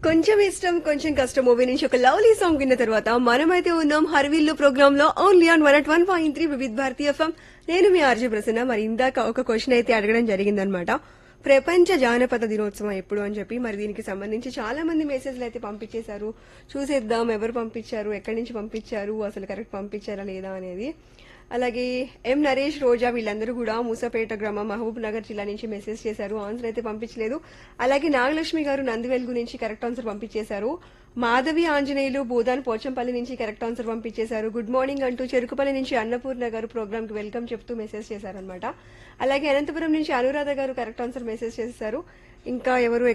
కొంచెం ఇష్టం కొంచెం కష్టం మూవీ నుంచి ఒక లవ్లీ సాంగ్ విన్న తర్వాత మనమైతే ఉన్నాం హర్విల్లు ప్రోగ్రామ్ లో only on one at one point three Vividh Bharati FM నేను మీ ఆర్జీ ప్రసన్న మరి ఇందాక ఒక క్వశ్చన్ అయితే అడగడం జరిగిందనమాట ప్రపంచ జానపద దినోత్సవం ఎప్పుడు అని చెప్పి మరి దీనికి సంబంధించి చాలా మంది మెసేజ్లు అయితే పంపించేశారు చూసేద్దాం ఎవరు పంపించారు ఎక్కడి నుంచి పంపించారు అసలు కరెక్ట్ పంపించారా లేదా అనేది అలాగే ఎం నరేష్ రోజా వీళ్ళందరూ కూడా మూసపేట గ్రామం మహబూబ్ నగర్ జిల్లా నుంచి మెసేజ్ చేశారు ఆన్సర్ అయితే పంపించలేదు అలాగే నాగలక్ష్మి గారు నందివెలుగు నుంచి కరెక్ట్ ఆన్సర్ పంపించేశారు మాధవి ఆంజనేయులు బోధాన్ పోచంపల్లి నుంచి కరెక్ట్ ఆన్సర్ పంపించేశారు గుడ్ మార్నింగ్ అంటూ చెరుకుపల్లి నుంచి అన్నపూర్ణ గారు ప్రోగ్రామ్ కి వెల్కమ్ చెప్తూ మెసేజ్ చేశారనమాట అలాగే అనంతపురం నుంచి అనురాధ గారు కరెక్ట్ ఆన్సర్ మెసేజ్ చేశారు ఇంకా ఎవరు